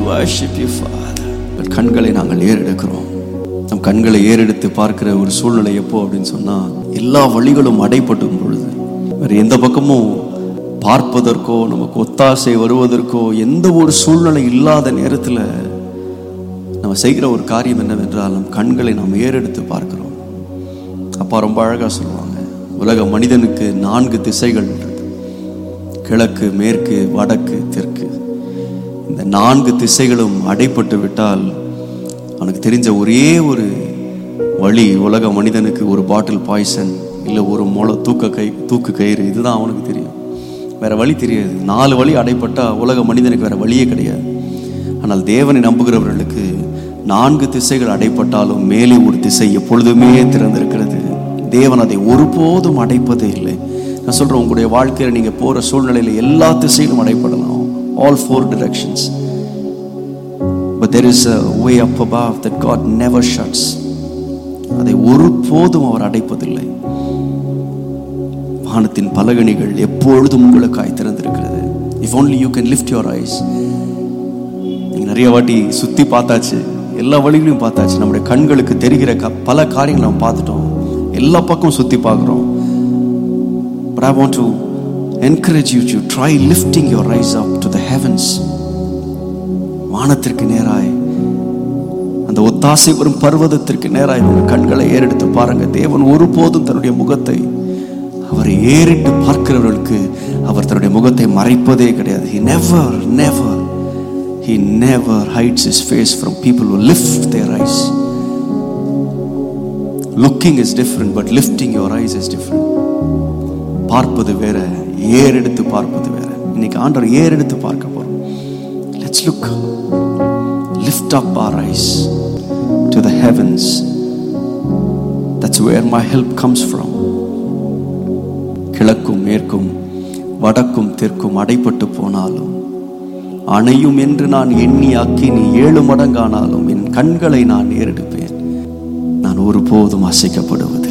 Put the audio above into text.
worship you, Father. உங்கள் கண்களை நாங்கள் ஏறெடுக்கிறோம் நம் கண்களை ஏறெடுத்து பார்க்கிற ஒரு சூழ்நிலை எப்போ அப்படின்னு சொன்னா எல்லா வழிகளும் அடைப்படும் பொழுது வேற எந்த பக்கமும் பார்ப்பதற்கோ நமக்கு ஒத்தாசை வருவதற்கோ எந்த ஒரு சூழ்நிலை இல்லாத நேரத்தில் நம்ம செய்கிற ஒரு காரியம் என்னவென்றால் நம் கண்களை நாம் ஏறெடுத்து பார்க்கிறோம் அப்பா ரொம்ப அழகா சொல்லுவாங்க உலக மனிதனுக்கு நான்கு திசைகள் உண்டு கிழக்கு மேற்கு வடக்கு தெற்கு இந்த நான்கு திசைகளும் அடைப்பட்டு விட்டால் அவனுக்கு தெரிஞ்ச ஒரே ஒரு வழி உலக மனிதனுக்கு ஒரு பாட்டில் பாய்சன் இல்லை ஒரு முளை தூக்க கை தூக்கு கயிறு இதுதான் அவனுக்கு தெரியும் வேற வழி தெரியாது நாலு வழி அடைப்பட்டா உலக மனிதனுக்கு வேற வழியே கிடையாது ஆனால் தேவனை நம்புகிறவர்களுக்கு நான்கு திசைகள் அடைப்பட்டாலும் மேலே ஒரு திசை எப்பொழுதுமே திறந்திருக்கிறது தேவன் அதை ஒருபோதும் அடைப்பதே இல்லை நான் சொல்றேன் உங்களுடைய வாழ்க்கையில நீங்க போற சூழ்நிலையில எல்லா திசையிலும் அடைப்படலாம் all four directions but there is a way up above that God never shuts அதை ஒருபோதும் அவர் அடைப்பதில்லை வானத்தின் பலகணிகள் எப்பொழுதும் உங்களுக்காய் திறந்திருக்கிறது if only you can lift your eyes நீங்க நிறைய வாட்டி சுத்தி பார்த்தாச்சு எல்லா வழிகளையும் பார்த்தாச்சு நம்முடைய கண்களுக்கு தெரிகிற க- பல காரியங்களை நம்ம பார்த்துட்டோம் எல்லா பக்கம் சுத்தி பார்க்குறோம் but I want to encourage you to try lifting your eyes up to the heavens வானத்திற்கு நேராய் அந்த ஒத்தாசை வரும் பர்வதத்திற்கு நேராய் உங்கள் கண்களை ஏறெடுத்து பாருங்க தேவன் ஒருபோதும் தன்னுடைய முகத்தை அவரை ஏறிட்டு பார்க்கிறவர்களுக்கு அவர் தன்னுடைய முகத்தை மறைப்பதே கிடையாது he never never he never hides his face from people who lift their eyes looking is different but lifting your eyes is different பார்ப்பது வேற ஏறெடுத்து பார்ப்பது வேற இன்னைக்கு ஆண்டவர் ஏறெடுத்து பார்க்க போறோம் let's look lift up our eyes to the heavens that's where my help comes from கிழக்கும் மேற்கும் வடக்கும் தெற்கும் அடைப்பட்டு போனாலும் அணையும் என்று நான் எண்ணி அக்கினி ஏழு மடங்கானாலும் என் கண்களை நான் ஏறெடுப்பேன் நான் ஒருபோதும் அசைக்கப்படுவதில்லை